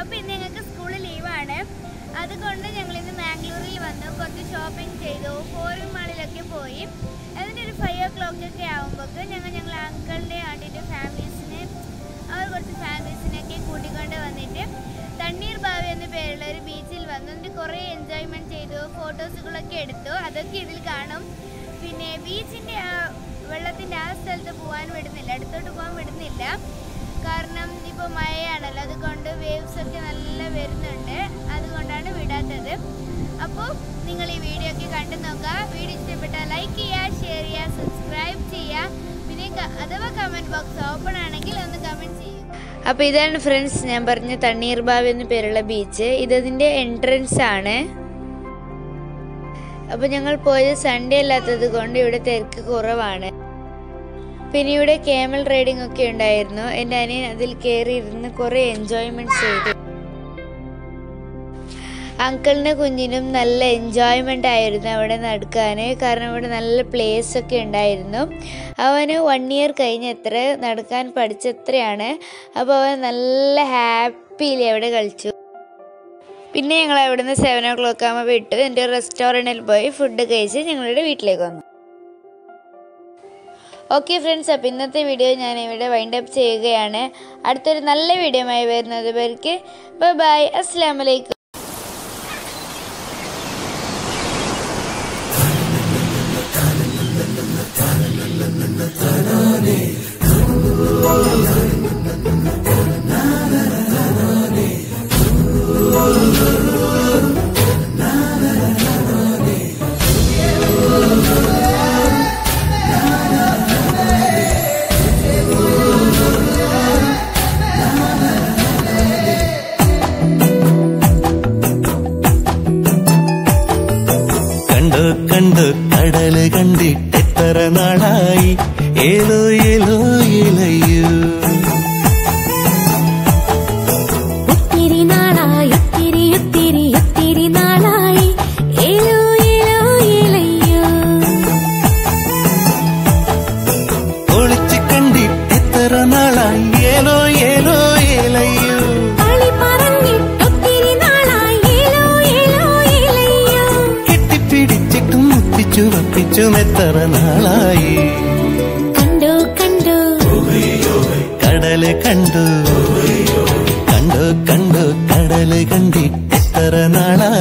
അപ്പോൾ ഇന്ന് ഞങ്ങൾക്ക് സ്കൂൾ ലീവാണ് അതുകൊണ്ട് ഞങ്ങൾ ഇന്ന് മാംഗ്ലൂരിൽ വന്നു കുറച്ച് ഷോപ്പിംഗ് ചെയ്തു ഫോറിൻ മാളിലൊക്കെ പോയി അതിൻ്റെ ഒരു ഫൈവ് ഓ ക്ലോക്ക് ഒക്കെ ആകുമ്പോൾ ഞങ്ങൾ ഞങ്ങൾ അങ്കിളിൻ്റെ ആണ്ടിൻ്റെ ഫാമിലീസിനെ അവർ കുറച്ച് ഫാമിലീസിനെയൊക്കെ കൂട്ടിക്കൊണ്ട് വന്നിട്ട് തണ്ണീർ ബാവി എന്ന പേരുള്ള ഒരു ബീച്ചിൽ വന്നു എന്നിട്ട് കുറേ എൻജോയ്മെൻറ്റ് ചെയ്തു ഫോട്ടോസുകളൊക്കെ എടുത്തു അതൊക്കെ ഇതിൽ കാണും പിന്നെ ബീച്ചിൻ്റെ ആ വെള്ളത്തിൻ്റെ ആ സ്ഥലത്ത് പോകാൻ വിടുന്നില്ല അടുത്തോട്ട് പോകാൻ വിടുന്നില്ല കാരണം ഇപ്പോൾ മഴയാണല്ലോ അതുകൊണ്ട് വേവ്സ് ഒക്കെ നല്ല വരുന്നുണ്ട് അതുകൊണ്ടാണ് വിടാത്തത് അപ്പോൾ നിങ്ങൾ ഈ വീഡിയോ ഒക്കെ കണ്ടു നോക്കുക വീഡിയോ ഇഷ്ടപ്പെട്ടാൽ ലൈക്ക് ചെയ്യുക ഷെയർ ചെയ്യുക സബ്സ്ക്രൈബ് ചെയ്യുക പിന്നെ ക- അഥവാ കമൻറ്റ് ബോക്സ് ഓപ്പൺ ആണെങ്കിൽ ഒന്ന് കമൻറ്റ് ചെയ്യുക അപ്പോൾ ഇതാണ് ഫ്രണ്ട്സ് ഞാൻ പറഞ്ഞ തണ്ണീർബാവ് എന്ന പേരുള്ള ബീച്ച് ഇതതിൻ്റെ എൻട്രൻസ് ആണ് അപ്പോൾ ഞങ്ങൾ പോയത് സൺഡേ അല്ലാത്തത് കൊണ്ട് ഇവിടെ തിരക്ക് കുറവാണ് പിന്നെ ഇവിടെ ക്യാമൽ റൈഡിംഗ് ഒക്കെ ഉണ്ടായിരുന്നു എൻ്റെ അനിയൻ അതിൽ കയറി ഇരുന്ന് കുറേ എൻജോയ്മെന്റ് ചെയ്തു അങ്കിളിന് കുഞ്ഞിനും നല്ല എൻജോയ്മെൻ്റ് ആയിരുന്നു അവിടെ നടക്കാൻ കാരണം ഇവിടെ നല്ല പ്ലേസ് ഒക്കെ ഉണ്ടായിരുന്നു അവന് വൺ ഇയർ കഴിഞ്ഞ് എത്ര നടക്കാൻ പഠിച്ചത്രയാണ് അപ്പോൾ അവൻ നല്ല ഹാപ്പിയിൽ അവിടെ കളിച്ചു പിന്നെ ഞങ്ങൾ അവിടുന്ന് സെവൻ ഓ ക്ലോക്ക് ആകുമ്പോൾ വിട്ടു എൻ്റെ റെസ്റ്റോറൻറ്റിൽ പോയി ഫുഡ് കഴിച്ച് ഞങ്ങളുടെ വീട്ടിലേക്ക് വന്നു ഓക്കെ ഫ്രണ്ട്സ് അപ്പോൾ ഇന്നത്തെ വീഡിയോ ഞാൻ ഇവിടെ വൈൻഡ് അപ്പ് ചെയ്യുകയാണ് അടുത്തൊരു നല്ല വീഡിയോ ആയി വരുന്നത് പേർക്ക് ബൈ ബൈ അസ്സാം വലൈക്കും കണ്ടു കണ്ടു കടല് കണ്ടിട്ടെത്ര നാളായി ഏലോ ഏലോ ഏലയ്യോ ഒത്തിരി നാളായി ഒത്തിരി ഒത്തിരി ഒത്തിരി നാളായി ഏലോ ഏലോ ഏലയ്യോ ഒളിച്ചു കണ്ടിട്ടെത്ര നാളായി ഏലോ ഏലോ ഏലയ്യോ കളി പറഞ്ഞിട്ട് ഒത്തിരി നാളായി ഏലോ ഏലോ ഏലയ്യോ കെട്ടിപ്പിടിച്ചിട്ടും മുത്തിച്ചു വപ്പിച്ചും എത്ര നാളായി കണ്ടു കണ്ടു കടല് കണ്ടു കണ്ടു കണ്ടു കടല് കണ്ടിട്ടെത്ര നാളായി